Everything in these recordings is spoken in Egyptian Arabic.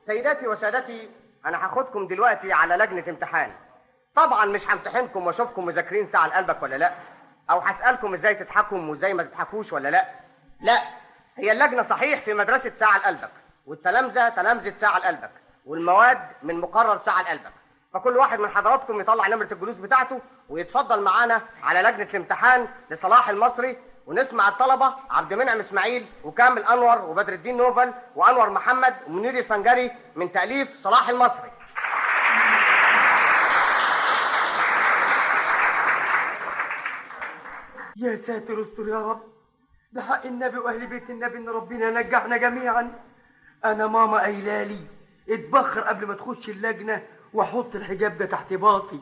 سيداتي وسادتي انا هاخدكم دلوقتي على لجنه امتحان طبعا مش همتحنكم واشوفكم مذاكرين ساعه لقلبك ولا لا او هسالكم ازاي تضحكوا وازاي ما تضحكوش ولا لا لا هي اللجنه صحيح في مدرسه ساعه لقلبك والتلامذه تلامذه ساعه لقلبك والمواد من مقرر ساعه لقلبك فكل واحد من حضراتكم يطلع نمره الجلوس بتاعته ويتفضل معانا على لجنه الامتحان لصلاح المصري ونسمع الطلبه عبد المنعم اسماعيل وكامل انور وبدر الدين نوفل وانور محمد ومنير الفنجري من تاليف صلاح المصري يا ساتر استر يا رب بحق النبي واهل بيت النبي ان ربنا ينجحنا جميعا انا ماما قايله لي اتبخر قبل ما تخش اللجنه واحط الحجاب ده تحت باطي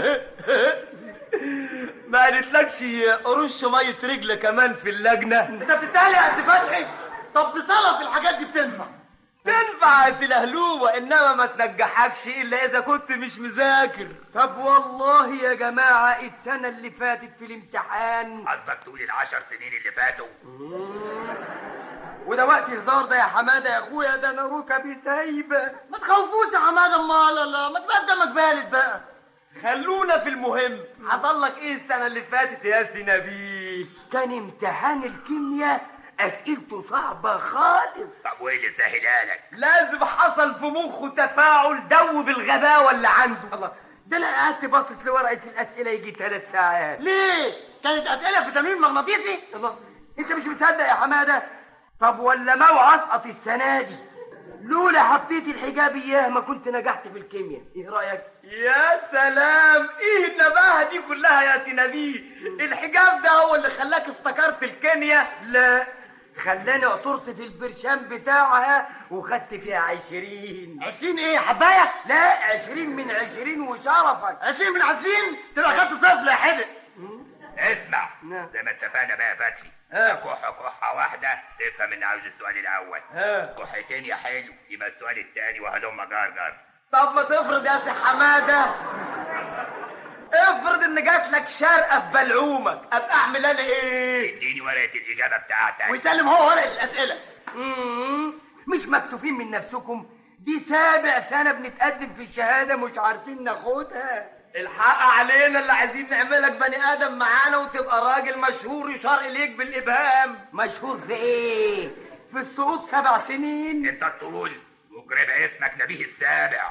ما قالتلكش رش ميه رجل كمان في اللجنه انت بتتهيأ يا أنت فتحي طب بصلاة في الحاجات دي بتنفع تنفع في الهلوبة انما ما تنجحكش الا اذا كنت مش مذاكر طب والله يا جماعة السنة اللي فاتت في الامتحان قصدك تقول العشر سنين اللي فاتوا وده وقت هزار ده يا حمادة يا اخويا ده انا ركبي سايبة ما تخوفوش يا حمادة امال الله ما تبقى قدامك بالد بقى خلونا في المهم حصل لك ايه السنة اللي فاتت يا سي نبيل كان امتحان الكيمياء اسئلته صعبة خالص طب وايه اللي سهلها لك لازم حصل في مخه تفاعل دوب الغباوة اللي عنده الله ده انا قعدت باصص لورقة الاسئلة يجي ثلاث ساعات ليه كانت اسئلة في تمرين مغناطيسي الله انت مش مصدق يا حمادة طب ولا موعى اسقط السنة دي لولا حطيت الحجاب اياه ما كنت نجحت في الكيمياء ايه رأيك يا سلام ايه النباهة دي كلها يا سي نبيل الحجاب ده هو اللي خلاك افتكرت الكيمياء لا خلاني عطرت في البرشام بتاعها وخدت فيها عشرين عشرين ايه حباية لا عشرين من عشرين وشرفك عشرين من عشرين تبقى خدت صفر يا حدق اسمع نعم. زي ما اتفقنا بقى يا فتحي ها. كح كحة واحدة تفهم ان عاوز السؤال الأول ها. كحتين يا حلو يبقى السؤال التاني وهلم جرجر طب ما تفرض يا سي حمادة افرض ان جات لك شرقة في بلعومك ابقى اعمل انا ايه اديني ورقة الإجابة بتاعتك ويسلم هو ورق الاسئلة مم. مش مكسوفين من نفسكم دي سابع سنة بنتقدم في الشهادة مش عارفين ناخدها الحق علينا اللي عايزين نعملك بني ادم معانا وتبقى راجل مشهور يشار اليك بالابهام مشهور في ايه؟ في السقوط سبع سنين انت تقول مجرب اسمك نبيه السابع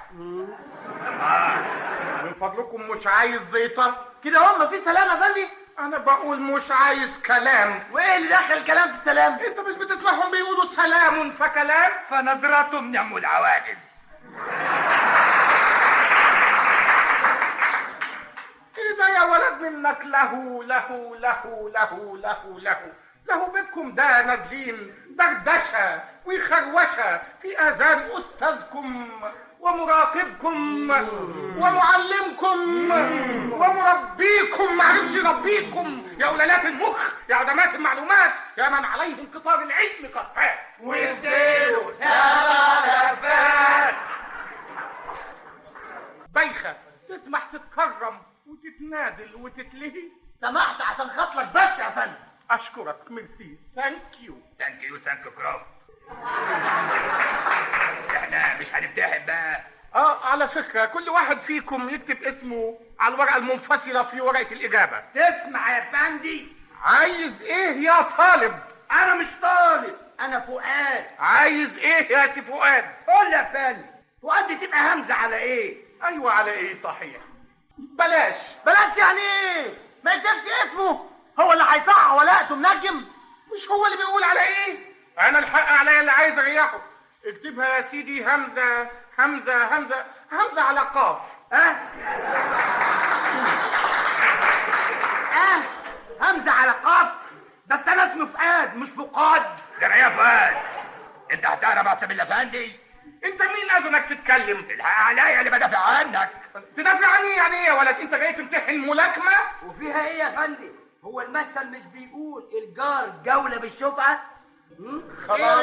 من فضلكم مش عايز زيطة كده هم في سلام يا فندي انا بقول مش عايز كلام وايه اللي دخل الكلام في السلام انت مش بتسمعهم بيقولوا سلام فكلام فنظرة نعم العواجز ايه ده يا ولد منك له له له له له له له بكم ده نازلين دردشة وخروشة في اذان استاذكم ومراقبكم ومعلمكم ومربيكم معرفش يربيكم يا ولالات المخ يا علماء المعلومات يا من عليهم قطار العلم قد فات واديله سبع لفات بايخة تسمح تتكرم وتتنازل وتتلهي سمحت عشان خاطرك بس يا فندم اشكرك ميرسي ثانك يو ثانك يو ثانك كرافت احنا مش هنمتحن بقى اه على فكرة كل واحد فيكم يكتب اسمه على الورقة المنفصلة في ورقة الإجابة تسمع يا فندي عايز ايه يا طالب انا مش طالب انا فؤاد عايز ايه يا سي فؤاد قول يا فندي فؤاد دي تبقى همزه على ايه ايوه على ايه صحيح بلاش بلاش يعني ايه ما يكتبش اسمه هو اللي هيصح ولاءته منجم مش هو اللي بيقول على ايه انا الحق عليا اللي عايز اريحه اكتبها يا سيدي همزة همزة همزة همزة على قاف ها اه همزه على قاف بس انا اسمي فؤاد مش فؤاد ده انا يا فؤاد انت هتعرف احسن من الافندي انت مين اذنك تتكلم الحق عليا اللي بدافع عنك تدافع عني يعني ايه يا ولد انت جاي تمتحن ملاكمة وفيها ايه يا فندم؟ هو المثل مش بيقول الجار جولة بالشفعة؟ خلاص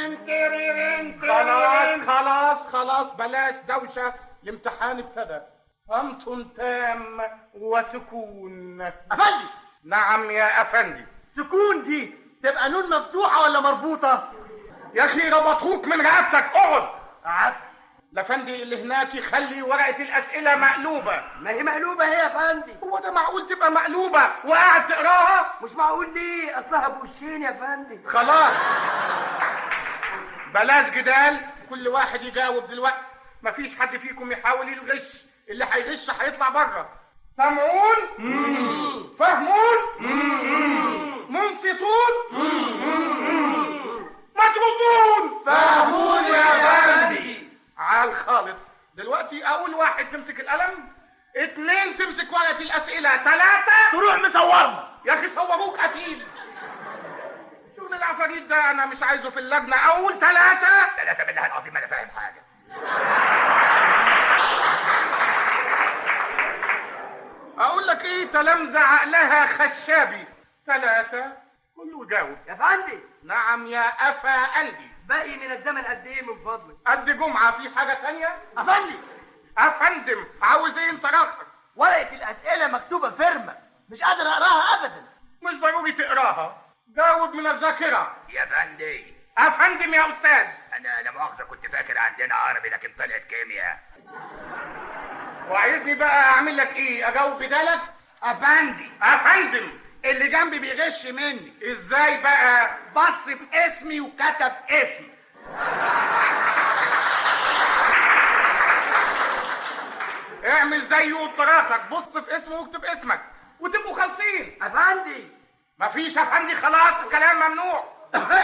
خلاص خلاص خلاص بلاش دوشة الامتحان ابتدى صمت تام وسكون افندي نعم يا افندي سكون دي تبقى نون مفتوحه ولا مربوطه يا اخي ربطوك من رقبتك اقعد قعدت لفندي اللي هناك يخلي ورقه الاسئله مقلوبه ما هي مقلوبة هي يا فندي هو ده معقول تبقى مقلوبه وقاعد تقراها مش معقول ليه اصلها بوشين يا فندي خلاص بلاش جدال كل واحد يجاوب دلوقتي مفيش حد فيكم يحاول يغش اللي هيغش هيطلع بره سامعون فاهمون منصتون مطرودون فاهمون يا فندي عال خالص دلوقتي اول واحد تمسك القلم اتنين تمسك ورقة الاسئلة تلاتة تروح مصورنا يا اخي صوروك قتيل شغل العفاريت ده انا مش عايزه في اللجنة اول تلاتة ثلاثة بالله العظيم انا فاهم حاجة اقول لك ايه تلامذة عقلها خشابي تلاتة كله جاوب يا فندي نعم يا افا اندي باقي من الزمن قد ايه من فضلك قد جمعة في حاجة تانية افندي افندم عاوز ايه انت راخر ورقة الأسئلة مكتوبة فيرمة مش قادر أقراها أبدا مش ضروري تقراها جاوب من الذاكرة يا فندي افندم يا استاذ انا لا مؤاخذة كنت فاكر عندنا عربي لكن طلعت كيمياء وعايزني بقى اعمل لك ايه اجاوب بدالك افندي افندم اللي جنبي بيغش مني ازاي بقى بص في اسمي وكتب اسمي اعمل زيه وطراخك بص في اسمه واكتب اسمك وتبقوا خالصين يا فندي مفيش افندي خلاص الكلام ممنوع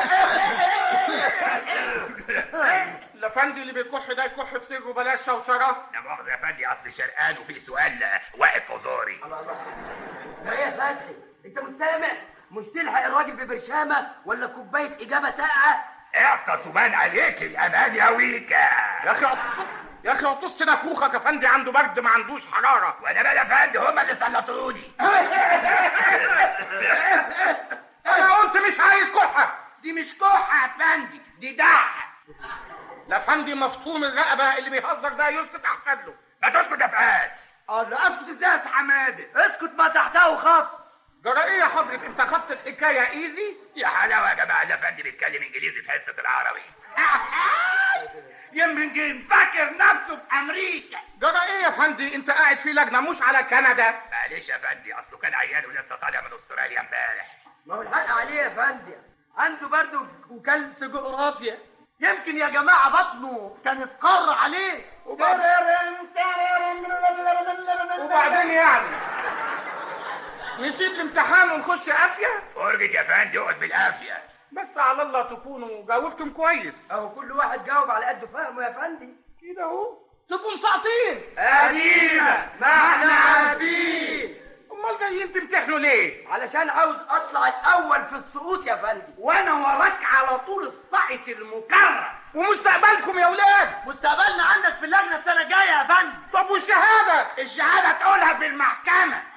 الافندي اللي بيكح ده يكح في سره بلاش شوشره لا مؤاخذة يا فندي اصل شرقان وفي سؤال واقف في زوري ده ايه يا فتحي انت مستمع مش تلحق الراجل ببرشامه ولا كوبايه اجابه ساقعه اعتصمان عليك الامان يا ويكا يا اخي عط- يا اخي عطست نافوخك يا فندي عنده برد ما عندوش حراره وانا بقى يا فندي هما اللي سلطوني انا قلت مش عايز كحه دي مش كحة يا فندي دي دعة لا فندي مفطوم الرقبه اللي بيهزر ده يسكت احسن له ما تسكت يا فؤاد الله اسكت ازاي يا سي حمادة اسكت ما تحته خط جرى ايه يا حضرة انت خدت الحكايه ايزي يا حلاوة يا جماعة لا فندي بيتكلم انجليزي في حصة العربي يمكن فاكر نفسه في امريكا جرى ايه يا فندي انت قاعد في لجنه مش على كندا معلش يا فندي اصله كان عيان ولسه طالع من استراليا امبارح ما هو الحق عليه يا فندي عنده برضه وكلس جغرافيا يمكن يا جماعة بطنه كان اتقر عليه وبعدين يعني نسيب الامتحان ونخش قافيه فرجة يا فندي اقعد بالعافية بس على الله تكونوا جاوبتم كويس اهو كل واحد جاوب على قد فهمه يا فندي كده اهو تبقوا مساقطين ادينا ما احنا عارفين امال جايين تمتحنوا ليه علشان عاوز اطلع الاول في السقوط يا فندي وانا وراك على طول الصعد المكرم ومستقبلكم يا ولاد مستقبلنا عندك في اللجنة السنة الجاية يا فندم طب والشهاده الشهادة تقولها في المحكمة